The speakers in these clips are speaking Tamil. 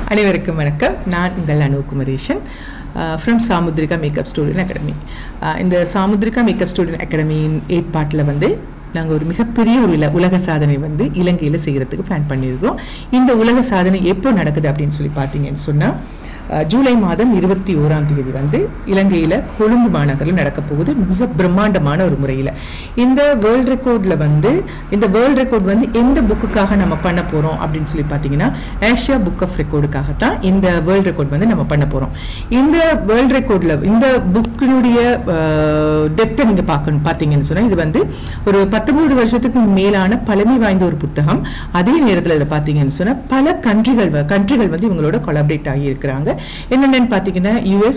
அனைவருக்கும் வணக்கம் நான் உங்கள் Anu Kumaresan from Samudrika makeup studio academy இந்த சாமுத்ரிகா மேக்கப் ஸ்டூடியன் அகாடமியின் ஏற்பாட்டில் வந்து நாங்கள் ஒரு மிகப்பெரிய ஒரு இல உலக சாதனை வந்து இலங்கையில் செய்கிறதுக்கு பிளான் பண்ணியிருக்கோம் இந்த உலக சாதனை எப்போ நடக்குது அப்படின்னு சொல்லி பார்த்தீங்கன்னு சொன்னால் ஜூலை மாதம் இருபத்தி ஓராம் தேதி வந்து இலங்கையில் கொழும்பு மாநகரில் நடக்க போகுது மிக பிரம்மாண்டமான ஒரு முறையில் இந்த வேர்ல்ட் ரெக்கார்டில் வந்து இந்த வேர்ல்ட் ரெக்கார்ட் வந்து எந்த புக்குக்காக நம்ம பண்ண போகிறோம் அப்படின்னு சொல்லி பார்த்தீங்கன்னா ஏஷியா புக் ஆஃப் ரெக்கார்டுக்காக தான் இந்த வேர்ல்ட் ரெக்கார்ட் வந்து நம்ம பண்ண போகிறோம் இந்த வேர்ல்ட் ரெக்கார்டில் இந்த புக்கினுடைய டெப்த்தை நீங்கள் பார்க்கணும் பார்த்தீங்கன்னு சொன்னால் இது வந்து ஒரு பத்தொன்பது வருஷத்துக்கு மேலான பழமை வாய்ந்த ஒரு புத்தகம் அதே நேரத்தில் இதில் பார்த்தீங்கன்னு சொன்னால் பல கண்ட்ரிகள் கண்ட்ரிகள் வந்து இவங்களோட கொலாபரேட் ஆகி இருக்கிறாங்க என்னென்னு பார்த்தீங்கன்னா யூஎஸ்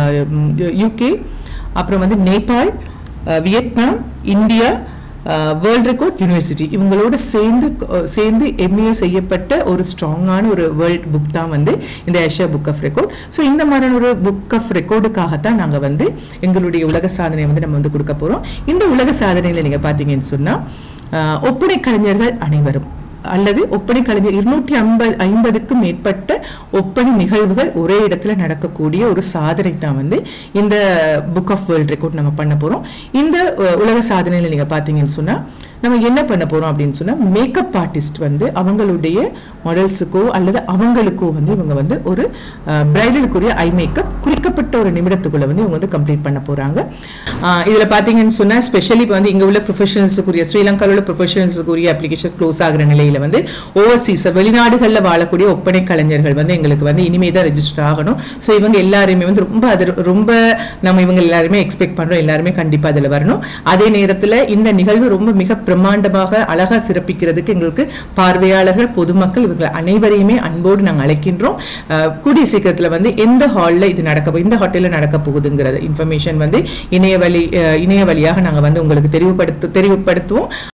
யூகே அப்புறம் வந்து Nepal Vietnam India world record university இவங்களோட சேர்ந்து சேர்ந்து எம்ஏ செய்யப்பட்ட ஒரு ஸ்ட்ராங்கான ஒரு வேர்ல்ட் புக் தான் வந்து இந்த Asia book of record so இந்த மாதிரியான ஒரு புக் ஆஃப் ரெக்கார்டுக்காகத்தான் நாங்கள் வந்து எங்களுடைய உலக சாதனையை வந்து நம்ம வந்து கொடுக்க போகிறோம் இந்த உலக சாதனையில் நீங்கள் பார்த்தீங்கன்னு சொன்னால் ஒப்பனை கலைஞர்கள் அனைவரும் அல்லது ஒப்பனை கலைஞர் இருநூற்றி ஐம்பது ஐம்பதுக்கும் மேற்பட்ட ஒப்பனை நிகழ்வுகள் ஒரே இடத்துல நடக்கக்கூடிய ஒரு சாதனை தான் வந்து இந்த புக் ஆஃப் வேர்ல்ட் ரெக்கார்ட் நம்ம பண்ண போகிறோம் இந்த உலக சாதனையில் நீங்கள் பார்த்தீங்கன்னு சொன்னால் நம்ம என்ன பண்ண போகிறோம் அப்படின்னு சொன்னால் மேக்கப் ஆர்டிஸ்ட் வந்து அவங்களுடைய மாடல்ஸுக்கோ அல்லது அவங்களுக்கோ வந்து இவங்க வந்து ஒரு பிரைடலுக்குரிய ஐ மேக்கப் குறிக்கப்பட்ட ஒரு நிமிடத்துக்குள்ள வந்து இவங்க வந்து கம்ப்ளீட் பண்ண போகிறாங்க இதில் பார்த்தீங்கன்னு சொன்னால் ஸ்பெஷலி இப்போ வந்து இங்கே உள்ள ப்ரொஃபஷனல்ஸுக்குரிய ஸ்ரீலங்காவில் உள்ள ப்ரொஃபஷனல்ஸுக்குரிய அப்ளிகேஷன் க்ளோஸ் ஆகிற நிலையில் வந்து ஓவர்சீஸ் வெளிநாடுகளில் வாழக்கூடிய ஒப்பனை கலைஞர்கள் வந்து எங்களுக்கு வந்து இனிமே தான் ரெஜிஸ்டர் ஆகணும் ஸோ இவங்க எல்லாருமே வந்து ரொம்ப அது ரொம்ப நம்ம இவங்க எல்லாருமே எக்ஸ்பெக்ட் பண்ணுறோம் எல்லாருமே கண்டிப்பாக அதில் வரணும் அதே நேரத்தில் இந்த நிகழ்வு ரொம்ப மிக பிரம்மாண்டமாக அழகாக சிறப்பிக்கிறதுக்கு எங்களுக்கு பார்வையாளர்கள் பொதுமக்கள் இவங்க அனைவரையுமே அன்போடு நாங்கள் அழைக்கின்றோம் கூடிய சீக்கிரத்தில் வந்து எந்த ஹாலில் இது நடக்க இந்த ஹோட்டலில் நடக்க போகுதுங்கிறது இன்ஃபர்மேஷன் வந்து இணைய வழி இணைய வழியாக நாங்கள் வந்து உங்களுக்கு தெரிவுபடுத்த தெரிவுபடுத்துவோம்